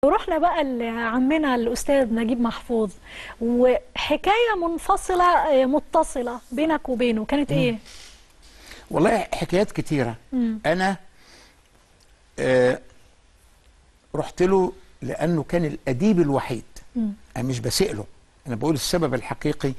ورحنا بقى لعمنا الاستاذ نجيب محفوظ وحكايه منفصله آه، متصله بينك وبينه كانت ايه والله حكايات كتيرة مم. أنا آه رحت له لأنه كان الأديب الوحيد مم. أنا مش بسئ له أنا بقول السبب الحقيقي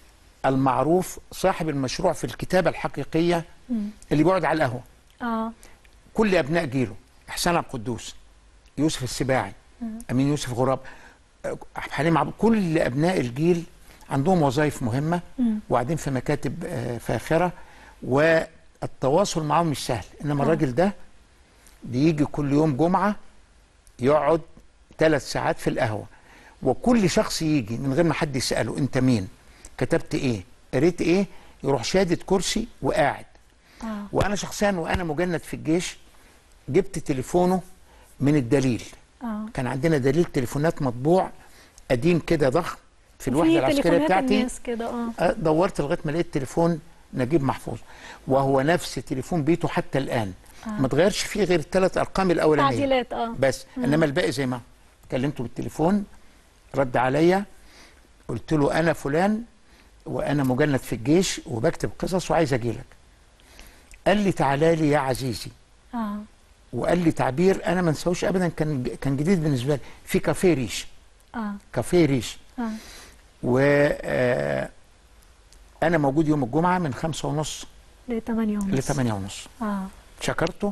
المعروف صاحب المشروع في الكتابة الحقيقية مم. اللي بيقعد على القهوة اه كل أبناء جيله إحسان عبد القدوس يوسف السباعي أمين يوسف غراب آه، حليم عبد كل أبناء الجيل عندهم وظائف مهمة مم. وقاعدين في مكاتب آه، فاخرة والتواصل معاهم مش سهل إنما الراجل ده بيجي كل يوم جمعة يقعد ثلاث ساعات في القهوة وكل شخص يجي من غير ما حد يسأله أنت مين كتبت إيه قريت إيه يروح شادد كرسي وقاعد اه وأنا شخصيا وأنا مجند في الجيش جبت تليفونه من الدليل اه كان عندنا دليل تليفونات مطبوع قديم كده ضخم في الوحدة في العسكرية تليفونات بتاعتي الناس كده اه أه، دورت لغايه ما لقيت تليفون نجيب محفوظ وهو نفس تليفون بيته حتى الان ما اتغيرش فيه غير الثلاث ارقام الاولانيه تعديلات اه بس انما الباقي زي ما هو. كلمته بالتليفون رد عليا قلت له انا فلان وانا مجند في الجيش وبكتب قصص وعايز اجي لك قال لي تعالى لي يا عزيزي اه وقال لي تعبير انا ما انساهوش ابدا كان كان جديد بالنسبه لي في كافيه ريش اه كافيه ريش اه و آه، انا موجود يوم الجمعه من خمسة ونص ل 8 ونص ل 8 ونص اه شكرته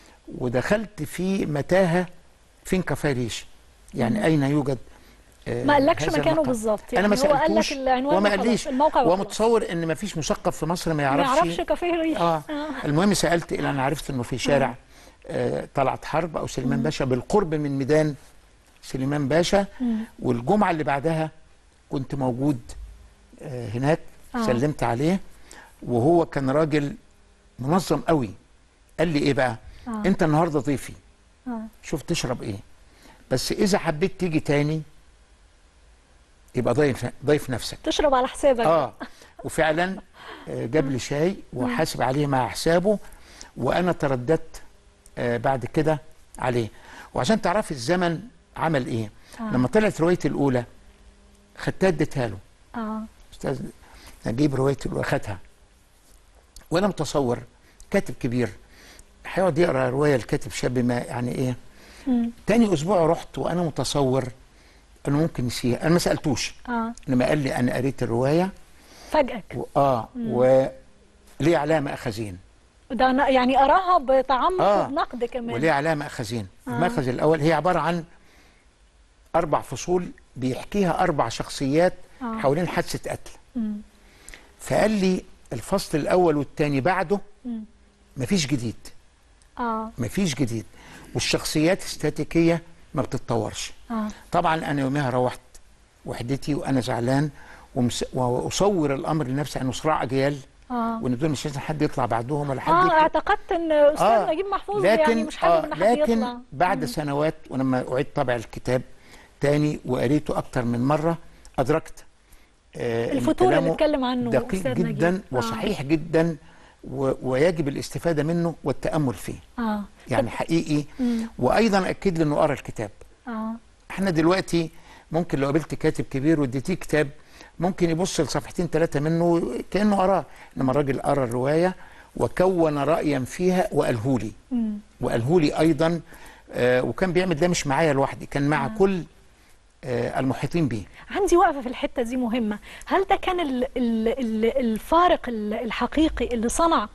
ودخلت في متاهه فين كافيه ريش يعني اين يوجد آه، ما قالكش هذا مكانه المقهى؟ بالظبط انا ما يعني هو قال لك سالتوش العنوان وما وخلاص، قاليش الموقع هو وخلاص. متصور ان ما فيش مثقف في مصر ما ما يعرفش يعرفش كافيه ريش اه المهم سالت الى انا عرفت انه في شارع آه طلعت حرب او سليمان باشا بالقرب من ميدان سليمان باشا مم. والجمعه اللي بعدها كنت موجود آه هناك آه. سلمت عليه وهو كان راجل منظم قوي قال لي ايه بقى آه. انت النهارده ضيفي اه شوف تشرب ايه بس اذا حبيت تيجي تاني يبقى ضيف ضيف نفسك تشرب على حسابك اه وفعلا آه، جاب لي شاي وحاسب عليه مع حسابه وانا ترددت آه، بعد كده عليه وعشان تعرفي الزمن عمل ايه آه. لما طلعت روايتي الاولى خدتها اديتها له اه استاذ نجيب روايتي الاولى خدها وانا متصور كاتب كبير هيقعد يقرا روايه الكاتب شاب ما يعني ايه مم. تاني اسبوع رحت وانا متصور انه ممكن يسيها انا ما سالتوش اه انما قال لي انا قريت الروايه فاجئك و... اه وليه علامه اخذين ده أنا يعني اراها بتعمق آه. وبنقد كمان وليه علامه اخذين المأخذ الاول هي عباره عن اربع فصول بيحكيها اربع شخصيات آه. حوالين حادثه قتل مم. فقال لي الفصل الاول والثاني بعده مم. مفيش جديد اه مفيش جديد والشخصيات استاتيكيه ما بتتطورش اه طبعا انا يوميها روحت وحدتي وانا زعلان ومس... واصور الامر لنفسي انه صراع اجيال اه وان دول مش لازم حد يطلع بعدهم ولا حد اه يكتب. اعتقدت ان استاذ نجيب محفوظ يعني مش حابب ان حد لكن يطلع بعد سنوات ولما اعيد طبع الكتاب تاني وقريته اكتر من مره ادركت آه إن الفتور اللي كلامه اتكلم عنه دقيق أستاذ نجيب. جدا آه. وصحيح جدا و... ويجب الاستفاده منه والتامل فيه اه يعني حقيقي مم. وايضا اكد لي انه قرا الكتاب اه احنا دلوقتي ممكن لو قابلت كاتب كبير واديتيه كتاب ممكن يبص لصفحتين ثلاثه منه كانه قراه انما الراجل قرا الروايه وكون رايا فيها وقاله لي مم. وقاله لي ايضا آه وكان بيعمل ده مش معايا لوحدي كان مع كل آه المحيطين بيه عندي وقفه في الحته دي مهمه هل ده كان ال ال ال الفارق ال- الحقيقي اللي صنع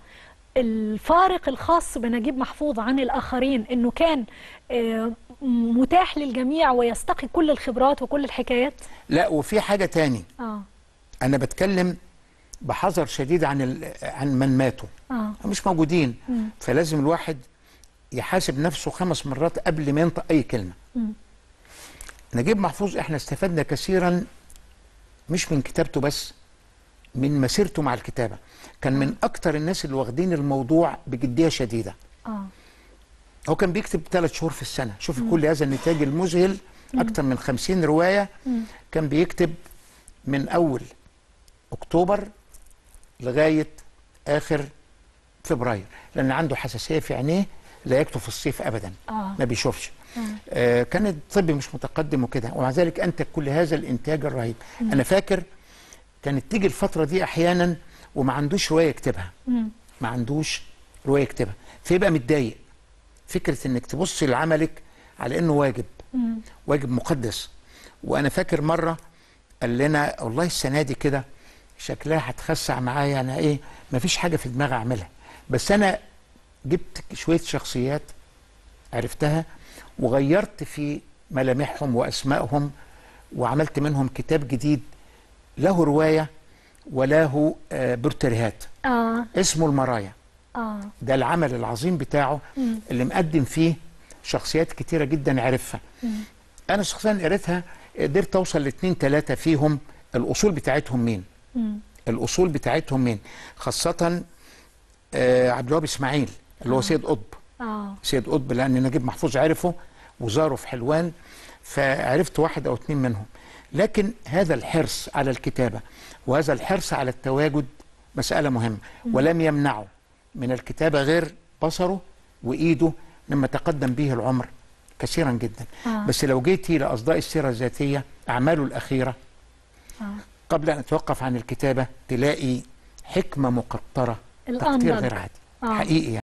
الفارق الخاص بنجيب محفوظ عن الاخرين انه كان آه، متاح للجميع ويستقي كل الخبرات وكل الحكايات لا وفي حاجه تاني اه انا بتكلم بحذر شديد عن ال- عن من ماتوا اه مش موجودين مم. فلازم الواحد يحاسب نفسه خمس مرات قبل ما ينطق اي كلمه مم. نجيب محفوظ احنا استفدنا كثيرا مش من كتابته بس من مسيرته مع الكتابه كان من اكتر الناس اللي واخدين الموضوع بجديه شديده اه هو كان بيكتب ثلاث شهور في السنه شوف كل هذا النتاج المذهل اكتر من خمسين روايه كان بيكتب من اول اكتوبر لغايه اخر فبراير لان عنده حساسيه في عينيه لا يكتب في الصيف ابدا اه ما بيشوفش آه كان الطب مش متقدم وكده ومع ذلك انتج كل هذا الانتاج الرهيب انا فاكر كانت تيجي الفتره دي احيانا وما عندوش روايه يكتبها مم. ما عندوش روايه يكتبها فيبقى متضايق فكره انك تبص لعملك على انه واجب مم. واجب مقدس وانا فاكر مره قال لنا والله السنه دي كده شكلها هتخسع معايا انا ايه مفيش حاجه في دماغي اعملها بس انا جبت شويه شخصيات عرفتها وغيرت في ملامحهم واسمائهم وعملت منهم كتاب جديد له روايه وله آه، بورتريهات اه اسمه المرايا اه ده العمل العظيم بتاعه مم. اللي مقدم فيه شخصيات كتيره جدا عرفها مم. انا شخصيا قريتها قدرت اوصل لاثنين ثلاثه فيهم الاصول بتاعتهم مين مم. الاصول بتاعتهم مين خاصه آه عبد الوهاب اسماعيل اللي هو سيد قطب اه سيد قطب لان نجيب محفوظ عرفه وزاره في حلوان فعرفت واحد او اثنين منهم لكن هذا الحرص على الكتابه وهذا الحرص على التواجد مساله مهمه ولم يمنعه من الكتابه غير بصره وايده لما تقدم به العمر كثيرا جدا آه. بس لو جيتي لاصداء السيره الذاتيه اعماله الاخيره اه قبل ان اتوقف عن الكتابه تلاقي حكمه مقطره تقطير الأنضج. غير عادي آه. حقيقي يعني.